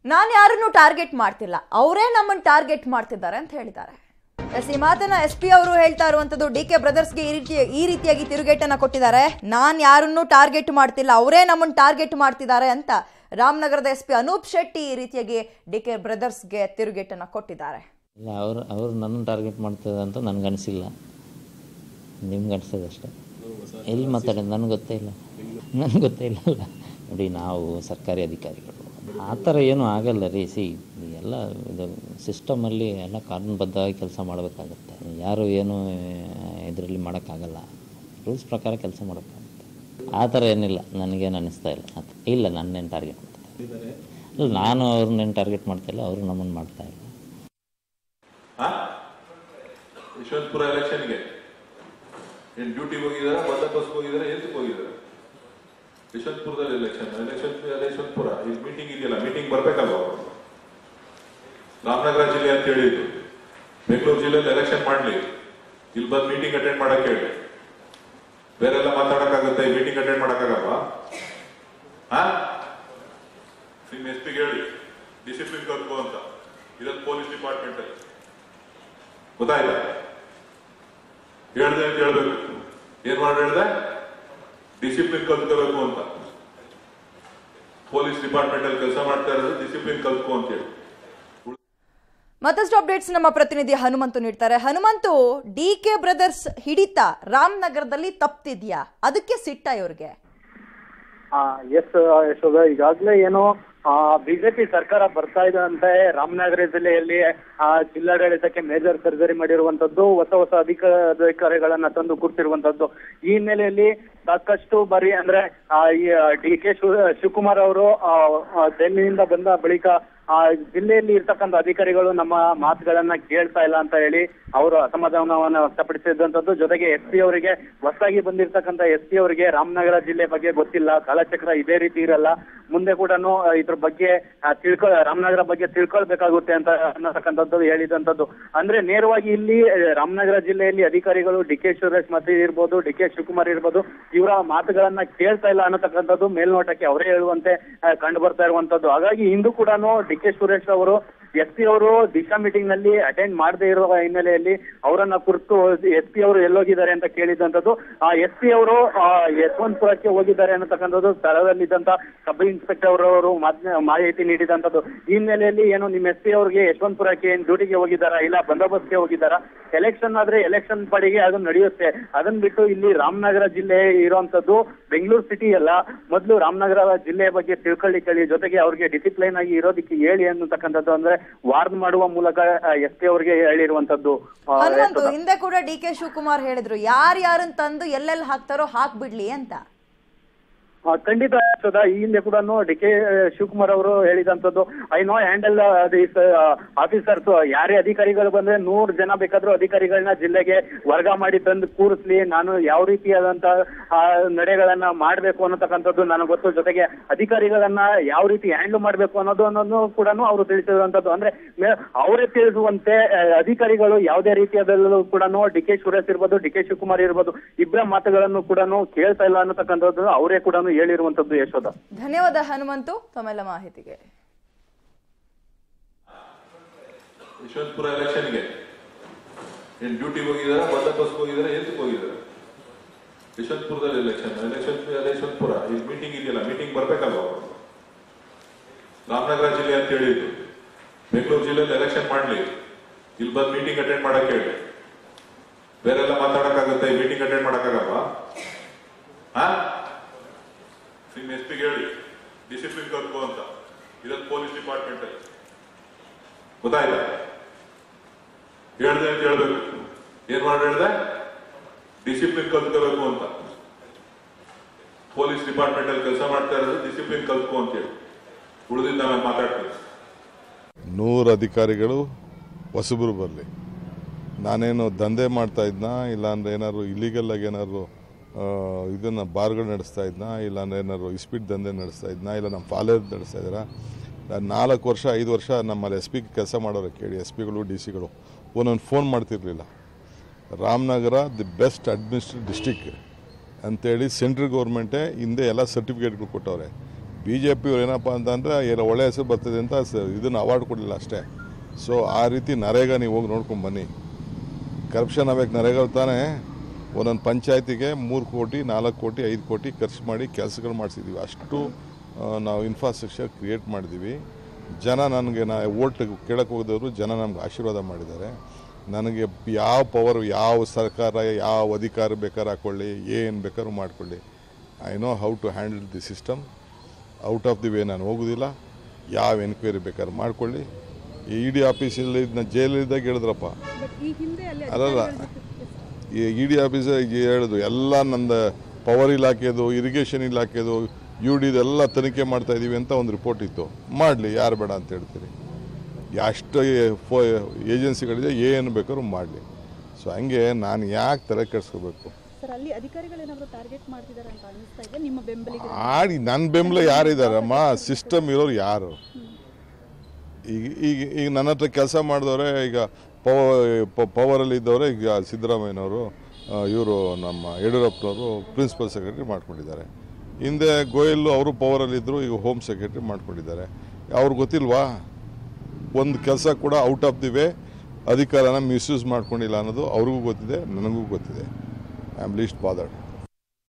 ನಾನು ಯಾರನ್ನು ಟಾರ್ಗೆಟ್ ಮಾಡ್ತಿಲ್ಲ ಅವರೇ ನಮ್ಮನ್ನು ಟಾರ್ಗೆಟ್ ಮಾಡ್ತಿದ್ದಾರೆ ಅಂತ ಹೇಳಿದ್ದಾರೆ ಎಸ್ ಈ ಮಾತನ್ನ ಎಸ್ ಪಿ ಅವರು ಹೇಳ್ತಾ ಇರುವಂತದ್ದು ಡಿ ಕೆ ಬ್ರದರ್ಸ್ಗೆ ಈ ರೀತಿ ಈ ರೀತಿಯಾಗಿ ತಿರುಗೇಟನ್ನ ಕೊಟ್ಟಿದ್ದಾರೆ ನಾನು ಯಾರನ್ನೂ ಟಾರ್ಗೆಟ್ ಮಾಡ್ತಿಲ್ಲ ಅವರೇ ನಮ್ಮನ್ನು ಟಾರ್ಗೆಟ್ ಮಾಡ್ತಿದ್ದಾರೆ ಅಂತ ರಾಮನಗರದ ಎಸ್ ಪಿ ಅನೂಪ್ ಶೆಟ್ಟಿ ಈ ರೀತಿಯಾಗಿ ಡಿ ಕೆ ಬ್ರದರ್ಸ್ಗೆ ತಿರುಗೇಟನ್ನ ಕೊಟ್ಟಿದ್ದಾರೆ ಇಲ್ಲ ಅವ್ರು ಅವ್ರು ನನ್ನ ಟಾರ್ಗೆಟ್ ಮಾಡ್ತದೆ ಅಂತ ನನಗೆ ಅನಿಸಿಲ್ಲ ನಿಮ್ಗೆ ಅನಿಸ್ತದೆ ಅಷ್ಟೇ ಎಲ್ಲಿ ಮಾತಾಡೋದು ನನಗೆ ಗೊತ್ತೇ ಇಲ್ಲ ನನಗೆ ಗೊತ್ತೇ ಇಲ್ಲಲ್ಲ ನೋಡಿ ನಾವು ಸರ್ಕಾರಿ ಅಧಿಕಾರಿಗಳು ಆ ಥರ ಏನೂ ಆಗಲ್ಲ ರೀ ಸಿ ಎಲ್ಲ ಇದು ಸಿಸ್ಟಮಲ್ಲಿ ಎಲ್ಲ ಕಾನೂನುಬದ್ಧವಾಗಿ ಕೆಲಸ ಮಾಡಬೇಕಾಗತ್ತೆ ಯಾರು ಏನು ಇದರಲ್ಲಿ ಮಾಡೋಕ್ಕಾಗಲ್ಲ ರೂಲ್ಸ್ ಪ್ರಕಾರ ಕೆಲಸ ಮಾಡೋಕ್ಕಾಗುತ್ತೆ ಆ ಥರ ಏನಿಲ್ಲ ನನಗೇನು ಅನ್ನಿಸ್ತಾ ಇಲ್ಲ ಅದು ಇಲ್ಲ ನನ್ನೇನು ಟಾರ್ಗೆಟ್ ಮಾಡ್ತಾರೆ ಇಲ್ಲ ನಾನು ಅವ್ರನ್ನೇನು ಟಾರ್ಗೆಟ್ ಮಾಡ್ತಾ ಇಲ್ಲ ಅವರು ನಮ್ಮನ್ನು ಮಾಡ್ತಾ ಇಲ್ಲ ಹಾ ಯಶವಂತಪುರ ಎಲೆಕ್ಷನ್ಗೆ ಏನ್ ಡ್ಯೂಟಿಗೆ ಹೋಗಿದಾರ ಬಂದೋಬಸ್ತ್ ಹೋಗಿದಾರ ಎದಕ್ಕೆ ಹೋಗಿದಾರ ಯಶವಂತಪುರದಲ್ಲಿ ಎಲೆಕ್ಷನ್ ಎಲೆಕ್ಷನ್ ಯಶವಂತಪುರ ಈಗ ಮೀಟಿಂಗ್ ಇದೆಯಲ್ಲ ಮೀಟಿಂಗ್ ಬರ್ಬೇಕಲ್ವ ಅವರು ರಾಮನಗರ ಜಿಲ್ಲೆ ಅಂತ ಹೇಳಿದ್ರು ಬೆಂಗಳೂರು ಜಿಲ್ಲೆಯಲ್ಲಿ ಎಲೆಕ್ಷನ್ ಮಾಡ್ಲಿ ಇಲ್ಲಿ ಬಂದು ಮೀಟಿಂಗ್ ಅಟೆಂಡ್ ಮಾಡಕ್ ಹೇಳಿ ಬೇರೆಲ್ಲ ಮಾತಾಡಕ್ಕಾಗುತ್ತೆ ಮೀಟಿಂಗ್ ಅಟೆಂಡ್ ಮಾಡಕ್ಕಾಗಲ್ವಾ ಹಾ ನಿಮ್ ಎಸ್ ಪಿಗೆ ಹೇಳಿ ಡಿಸಿಪ್ಲಿನ್ ಕಲ್ತ್ಕೋ ಅಂತ ಇರೋದು ಪೊಲೀಸ್ ಡಿಪಾರ್ಟ್ಮೆಂಟ್ ಅಲ್ಲಿ ಗೊತ್ತಾಯ್ತಾ ಹೇಳ್ದೆ ಅಂತ ಹೇಳ್ಬೇಕು ಏನ್ ಮಾಡಿ ಹೇಳ್ದೆ ಡಿಸಿಪ್ಲಿನ್ ಕಲ್ತ್ಕೋಬೇಕು ಅಂತ ಪೊಲೀಸ್ ಡಿಪಾರ್ಟ್ಮೆಂಟ್ ಅಲ್ಲಿ ಕೆಲಸ ಮಾಡ್ತಾ ಇರೋದು ಡಿಸಿಪ್ಲಿನ್ ಕಲ್ತ್ಕೋ ಅಂತ ಹೇಳಿ ಮತ್ತಷ್ಟು ಅಪ್ಡೇಟ್ಸ್ ನಮ್ಮ ಪ್ರತಿನಿಧಿ ಹನುಮಂತು ನೀಡ್ತಾರೆ ಹನುಮಂತು ಡಿ ಕೆ ಬ್ರದರ್ಸ್ ಹಿಡಿತ ರಾಮನಗರದಲ್ಲಿ ತಪ್ತಿದ್ಯಾ ಅದಕ್ಕೆ ಸಿಟ್ಟ ಇವ್ರಿಗೆ ಎಸ್ ಯಶೋಧ ಈಗಾಗಲೇ ಏನೋ ಬಿಜೆಪಿ ಸರ್ಕಾರ ಬರ್ತಾ ಇದೆ ಅಂತ ರಾಮನಗರ ಜಿಲ್ಲೆಯಲ್ಲಿ ಆ, ಜಿಲ್ಲಾಡಳಿತಕ್ಕೆ ಮೇಜರ್ ಸರ್ಜರಿ ಮಾಡಿರುವಂತದ್ದು ಹೊಸ ಹೊಸ ಅಧಿಕ ಅಧಿಕಾರಿಗಳನ್ನ ತಂದು ಕೂರ್ಸಿರುವಂತದ್ದು ಈ ಹಿನ್ನೆಲೆಯಲ್ಲಿ ಸಾಕಷ್ಟು ಬಾರಿ ಅಂದ್ರೆ ಆ, ಈ ಡಿ ಕೆ ಶಿವಕುಮಾರ್ ಅವರು ಆ, ಆ, ದೆಹಲಿಯಿಂದ ಬಂದ ಬಳಿಕ ಆ ಜಿಲ್ಲೆಯಲ್ಲಿ ಇರ್ತಕ್ಕಂಥ ಅಧಿಕಾರಿಗಳು ನಮ್ಮ ಮಾತುಗಳನ್ನ ಕೇಳ್ತಾ ಇಲ್ಲ ಅಂತ ಹೇಳಿ ಅವರು ಅಸಮಾಧಾನವನ್ನ ವ್ಯಕ್ತಪಡಿಸಿದಂತದ್ದು ಜೊತೆಗೆ ಎಸ್ ಪಿ ಅವರಿಗೆ ಹೊಸದಾಗಿ ಬಂದಿರ್ತಕ್ಕಂಥ ಎಸ್ ಪಿ ಅವರಿಗೆ ರಾಮನಗರ ಜಿಲ್ಲೆ ಬಗ್ಗೆ ಗೊತ್ತಿಲ್ಲ ಕಾಲಚಕ್ರ ಇದೇ ರೀತಿ ಇರಲ್ಲ ಮುಂದೆ ಕೂಡ ಇದ್ರ ಬಗ್ಗೆ ಆ, ತಿಳ್ಕೊ ರಾಮನಗರ ಬಗ್ಗೆ ತಿಳ್ಕೊಳ್ಬೇಕಾಗುತ್ತೆ ಅಂತ ಅನ್ನತಕ್ಕಂಥದ್ದು ಹೇಳಿದಂತದ್ದು ಅಂದ್ರೆ ನೇರವಾಗಿ ಇಲ್ಲಿ ಆ, ರಾಮನಗರ ಜಿಲ್ಲೆಯಲ್ಲಿ ಅಧಿಕಾರಿಗಳು ಡಿ ಕೆ ಸುರೇಶ್ ಮತ್ತೆ ಇರ್ಬೋದು ಡಿ ಕೆ ಶಿವಕುಮಾರ್ ಇರ್ಬೋದು ಇವರ ಮಾತುಗಳನ್ನ ಕೇಳ್ತಾ ಇಲ್ಲ ಅನ್ನತಕ್ಕಂಥದ್ದು ಮೇಲ್ನೋಟಕ್ಕೆ ಅವರೇ ಹೇಳುವಂತೆ ಆ, ಕಂಡು ಬರ್ತಾ ಇರುವಂತದ್ದು ಹಾಗಾಗಿ ಇಂದು ಕೂಡ ಡಿ ಕೆ ಸುರೇಶ್ ಅವರು ಎಸ್ ಪಿ ಅವರು ದಿಶಾ ಮೀಟಿಂಗ್ ನಲ್ಲಿ ಅಟೆಂಡ್ ಮಾಡದೇ ಇರುವ ಹಿನ್ನೆಲೆಯಲ್ಲಿ ಅವರನ್ನ ಕುರಿತು ಎಸ್ ಪಿ ಅವರು ಎಲ್ಲೋಗಿದ್ದಾರೆ ಅಂತ ಕೇಳಿದಂತದ್ದು ಆ ಎಸ್ ಪಿ ಅವರು ಆ, ಯಶವಂತಪುರಕ್ಕೆ ಹೋಗಿದ್ದಾರೆ ಅನ್ನತಕ್ಕಂಥದ್ದು ಸ್ಥಳದಲ್ಲಿದ್ದಂತ ಸಬ್ ಇನ್ಸ್ಪೆಕ್ಟರ್ ಅವರು ಮಾತ್- ಮಾಹಿತಿ ನೀಡಿದಂತದ್ದು ಈ ಹಿನ್ನೆಲೆಯಲ್ಲಿ ಏನು ನಿಮ್ಮ ಎಸ್ ಪಿ ಅವರಿಗೆ ಯಶವಂತಪುರಕ್ಕೆ ಏನ್ ಡ್ಯೂಟಿಗೆ ಹೋಗಿದ್ದಾರಾ ಇಲ್ಲ ಬಂದೋಬಸ್ತ್ಗೆ ಹೋಗಿದ್ದಾರಾ ಎಲೆಕ್ಷನ್ ಆದ್ರೆ ಎಲೆಕ್ಷನ್ ಪಡಿಗೆ ಅದು ನಡೆಯುತ್ತೆ ಅದನ್ನ ಬಿಟ್ಟು ಇಲ್ಲಿ ರಾಮನಗರ ಜಿಲ್ಲೆ ಇರುವಂತದ್ದು ಬೆಂಗಳೂರು ಸಿಟಿ ಅಲ್ಲ ಮೊದಲು ರಾಮನಗರ ಜಿಲ್ಲೆಯ ಬಗ್ಗೆ ತಿಳ್ಕೊಳ್ಳಿಕ್ಕೆ ಹೇಳಿ ಜೊತೆಗೆ ಅವ್ರಿಗೆ ಡಿಸಿಪ್ಲೈನ್ ಆಗಿ ಇರೋದಕ್ಕೆ ಹೇಳಿ ಅನ್ನತಕ್ಕಂಥದ್ದು ಅಂದ್ರೆ ವಾರ್ನ್ ಮಾಡುವ ಮೂಲಕ ಎಸ್ ಪಿ ಅವರಿಗೆ ಹೇಳಿರುವಂತದ್ದು ಆ, ಹನುಮಂತು ಯಶೋಧ. ಹಿಂದೆ ಕೂಡ ಡಿ ಕೆ ಶಿವಕುಮಾರ್ ಹೇಳಿದ್ರು ಯಾರ್ಯಾರನ್ನ ತಂದು ಎಲ್ಲೆಲ್ಲಿ ಹಾಕ್ತಾರೋ ಹಾಕ್ಬಿಡ್ಲಿ ಅಂತ ಆ, ಖಂಡಿತ ಯಶೋಧ ಈ ಹಿಂದೆ ಕೂಡ ಡಿ ಕೆ ಶಿವಕುಮಾರ್ ಅವರು ಹೇಳಿದಂತದ್ದು I know handle this officers ಯಾರೇ ಅಧಿಕಾರಿಗಳು ಬಂದ್ರೆ ನೂರು ಜನ ಬೇಕಾದ್ರೂ ಅಧಿಕಾರಿಗಳನ್ನ ಜಿಲ್ಲೆಗೆ ವರ್ಗ ಮಾಡಿ ತಂದು ಕೂರಿಸ್ಲಿ ನಾನು ಯಾವ ರೀತಿಯಾದಂತ ಆ, ನಡೆಗಳನ್ನ ಮಾಡ್ಬೇಕು ಅನ್ನತಕ್ಕಂಥದ್ದು ನನಗೆ ಗೊತ್ತು ಜೊತೆಗೆ ಅಧಿಕಾರಿಗಳನ್ನ ಯಾವ ರೀತಿ ಹ್ಯಾಂಡಲ್ ಮಾಡ್ಬೇಕು ಅನ್ನೋದು ಅನ್ನೋದು ಕೂಡ ಅವರು ತಿಳಿಸಿರುವಂತದ್ದು ಅಂದ್ರೆ ಮೇ- ಅವರೇ ತಿಳಿಸುವಂತೆ ಆ, ಅಧಿಕಾರಿಗಳು ಯಾವುದೇ ರೀತಿಯಾದಲ್ಲೂ ಕೂಡ ಡಿ ಕೆ ಸುರೇಶ್ ಇರ್ಬೋದು ಡಿ ಕೆ ಶಿವಕುಮಾರ್ ಇರ್ಬೋದು ಇಬ್ಬರ ಮಾತುಗಳನ್ನು ಕೂಡ ಕೇಳ್ತಾ ಇಲ್ಲ ಅನ್ನತಕ್ಕಂಥದ್ದು ಅವರೇ ಕೂಡ ಹೇಳಿರುವಂತದ್ದು ಯಶೋಧ ಧನ್ಯವಾದ ಹನುಮಂತು ತಮ್ಮೆಲ್ಲ ಮಾಹಿತಿಗೆ ಯಶವಂತಪುರ ಎಲೆಕ್ಷನ್ಗೆ ಏನ್ ಡ್ಯೂಟಿಗೆ ಹೋಗಿದಾರ ಬಂದೋಬಸ್ತ್ ಹೋಗಿದಾರ ಎದಕ್ಕೆ ಹೋಗಿದಾರ ಯಶವಂತಪುರದಲ್ಲಿ ಎಲೆಕ್ಷನ್ ಎಲೆಕ್ಷನ್ ಯಶವಂತಪುರ ಈಗ ಮೀಟಿಂಗ್ ಇದೆಯಲ್ಲ ಮೀಟಿಂಗ್ ಬರ್ಬೇಕಲ್ವ ಅವರು ರಾಮನಗರ ಜಿಲ್ಲೆ ಅಂತ ಹೇಳಿದ್ರು ಬೆಂಗಳೂರು ಜಿಲ್ಲೆಯಲ್ಲಿ ಎಲೆಕ್ಷನ್ ಮಾಡ್ಲಿ ಇಲ್ಲಿ ಬಂದು ಮೀಟಿಂಗ್ ಅಟೆಂಡ್ ಮಾಡಕ್ ಹೇಳಿ ಬೇರೆಲ್ಲ ಮಾತಾಡಕ್ಕಾಗುತ್ತೆ ಮೀಟಿಂಗ್ ಅಟೆಂಡ್ ಮಾಡಕ್ಕಾಗಲ್ವಾ ಹಾ ನಿಮ್ ಎಸ್ ಪಿಗೆ ಹೇಳಿ ಡಿಸಿಪ್ಲಿನ್ ಕಲ್ತ್ಕೋ ಅಂತ ಇರೋದು ಪೊಲೀಸ್ ಡಿಪಾರ್ಟ್ಮೆಂಟ್ ಅಲ್ಲಿ ಗೊತ್ತಾಯ್ತಾ ಹೇಳ್ದೆ ಅಂತ ಹೇಳ್ಬೇಕು ಏನ್ ಮಾಡಿ ಹೇಳ್ದೆ ಡಿಸಿಪ್ಲಿನ್ ಕಲ್ತ್ಕೋಬೇಕು ಅಂತ ಪೊಲೀಸ್ ಡಿಪಾರ್ಟ್ಮೆಂಟ್ ಅಲ್ಲಿ ಕೆಲಸ ಮಾಡ್ತಾ ಇರೋದು ಡಿಸಿಪ್ಲಿನ್ ಕಲ್ತ್ಕೋ ಅಂತ ಹೇಳಿ ಉಳಿದಿದ್ದ ನಾನು ಮಾತಾಡ್ತೀನಿ ನೂರು ಅಧಿಕಾರಿಗಳು ಹೊಸಬರು ಬರಲಿ ನಾನೇನು ದಂಧೆ ಮಾಡ್ತಾ ಇದ್ನಾ ಇಲ್ಲಾಂದ್ರೆ ಏನಾದ್ರು ಇಲ್ಲಿಗಲ್ ಆಗಿ ಏನಾದ್ರು ಆ, ಇದನ್ನ ಬಾರ್ಗಳು ನಡೆಸ್ತಾ ಇದ್ನಾ ಇಲ್ಲಾಂದ್ರೆ ಏನಾದ್ರು ಇಸ್ಪೀಟ್ ದಂಧೆ ನಡೆಸ್ತಾ ಇದ್ನಾ ಇಲ್ಲ ನಮ್ಮ ಫಾಲರ್ ನಡೆಸ್ತಾ ಇದ್ದೀರಾ ನಾನ್ ನಾಲ್ಕು ವರ್ಷ ಐದು ವರ್ಷ ನಮ್ಮಲ್ಲಿ ಎಸ್ ಪಿ ಕೆಲಸ ಮಾಡೋರು ಕೇಳಿ ಎಸ್ ಪಿಗಳು ಡಿ ಸಿಗಳು ಒಂದೊಂದು ಫೋನ್ ಮಾಡ್ತಿರ್ಲಿಲ್ಲ Ramanagara the best administrative district ಅಂತೇಳಿ ಸೆಂಟ್ರಲ್ ಗೌರ್ಮೆಂಟೇ ಹಿಂದೆ ಎಲ್ಲ ಸರ್ಟಿಫಿಕೇಟ್ಗಳು ಕೊಟ್ಟವ್ರೆ ಬಿ ಜೆ ಪಿಯವ್ರು ಏನಪ್ಪ ಅಂತಂದರೆ ಏನೋ ಒಳ್ಳೆ ಹೆಸರು ಬರ್ತದೆ ಅಂತ ಸ ಇದನ್ನು ಅವಾರ್ಡ್ ಕೊಡಲಿಲ್ಲ ಅಷ್ಟೇ ಸೊ ಆ ರೀತಿ ನರೇಗಾ ನೀವು ಹೋಗಿ ನೋಡ್ಕೊಂಡು ಬನ್ನಿ ಕರಪ್ಷನ್ ಆಗ್ಬೇಕು ನರೇಗಾ ತಾನೇ ಒಂದೊಂದು ಪಂಚಾಯತಿಗೆ ಮೂರು ಕೋಟಿ ನಾಲ್ಕು ಕೋಟಿ ಐದು ಕೋಟಿ ಖರ್ಚು ಮಾಡಿ ಕೆಲಸಗಳು ಮಾಡಿಸಿದ್ದೀವಿ ಅಷ್ಟು ಆ, ನಾವು ಇನ್ಫ್ರಾಸ್ಟ್ರಕ್ಚರ್ ಕ್ರಿಯೇಟ್ ಮಾಡಿದ್ದೀವಿ ಜನ ನನಗೆ ನಾ ಓಟ್ ಕೇಳಕ್ಕೆ ಹೋದವರು ಜನ ನಮ್ಗೆ ಆಶೀರ್ವಾದ ಮಾಡಿದ್ದಾರೆ ನನಗೆ ಯಾವ ಪವರ್ ಯಾವ ಸರ್ಕಾರ ಯಾವ ಅಧಿಕಾರ ಬೇಕಾದ್ರೆ ಹಾಕ್ಕೊಳ್ಳಿ ಏನು ಬೇಕಾದ್ರೂ ಮಾಡ್ಕೊಳ್ಳಿ I know how to handle the system out of the way ನಾನು ಹೋಗೋದಿಲ್ಲ ಯಾವ ಎನ್ಕ್ವೈರಿ ಬೇಕಾದ್ರೆ ಮಾಡ್ಕೊಳ್ಳಿ ಈ ಇ ಡಿ ಆಫೀಸಲ್ಲಿ ಇದನ್ನ ಜೈಲಿದ್ದಾಗ ಹೇಳಿದ್ರಪ್ಪ ಈ ಹಿಂದೆ ಅಲ್ಲಿ ಅಲ್ಲಲ್ಲ ಈ ಇ ಡಿ ಆಫೀಸ್ ಹೇಳುದು ಎಲ್ಲ ನಂದು ಪವರ್ ಇಲಾಖೆದು ಇರಿಗೇಷನ್ ಇಲಾಖೆದು ಯು ಡಿದೆಲ್ಲ ತನಿಖೆ ಮಾಡ್ತಾ ಇದೀವಿ ಅಂತ ಒಂದು ರಿಪೋರ್ಟ್ ಇತ್ತು ಮಾಡಲಿ ಯಾರು ಬೇಡ ಅಂತ ಹೇಳ್ತೀರಿ ಎಷ್ಟು ಫೋ ಏಜೆನ್ಸಿಗಳಿದೆ ಏನು ಬೇಕಾದ್ರೂ ಮಾಡಲಿ ಸೊ ಹಂಗೆ ನಾನು ಯಾಕೆ ತಲೆ ಕೆಡಿಸ್ಕೋಬೇಕು ಸರ್ ಅಲ್ಲಿ ಅಧಿಕಾರಿಗಳೇನಾದ್ರು ಟಾರ್ಗೆಟ್ ಮಾಡ್ತಿದ್ದಾರೆ ಅಂತ ಅನಿಸ್ತಾ ಇದೆ ನಿಮ್ಮ ಬೆಂಬಲಿಗೆ ಆಡಿ ನನ್ನ ಬೆಂಬಲ ಯಾರಿದ್ದಾರಮ್ಮ ಸಿಸ್ಟಮ್ ಇರೋರು ಯಾರು ಈಗ ಈಗ ಈಗ ನನ್ನ ಹತ್ರ ಕೆಲಸ ಮಾಡಿದವ್ರೆ ಈಗ ಪವ ಪವರಲ್ಲಿ ಇದ್ದವರೇ ಈಗ ಸಿದ್ದರಾಮಯ್ಯನವರು ಇವರು ನಮ್ಮ ಯಡಿಯೂರಪ್ಪನವರು ಪ್ರಿನ್ಸಿಪಲ್ ಸೆಕ್ರೆಟರಿ ಮಾಡ್ಕೊಂಡಿದ್ದಾರೆ ಹಿಂದೆ ಗೋಯಲ್ಲು ಅವರು ಪವರಲ್ಲಿದ್ದರು ಈಗ ಹೋಮ್ ಸೆಕ್ರೆಟರಿ ಮಾಡ್ಕೊಂಡಿದ್ದಾರೆ ಅವ್ರಿಗೆ ಗೊತ್ತಿಲ್ವಾ ಒಂದು ಕೆಲಸ ಕೂಡ ಔಟ್ ಆಫ್ ದಿ ವೇ ಅಧಿಕಾರನ ಮಿಸ್ಯೂಸ್ ಮಾಡ್ಕೊಂಡಿಲ್ಲ ಅನ್ನೋದು ಅವ್ರಿಗೂ ಗೊತ್ತಿದೆ ನನಗೂ ಗೊತ್ತಿದೆ ಐ ಆಮ್ ಲೀಸ್ಟ್ ಬಾದರ್ಡ್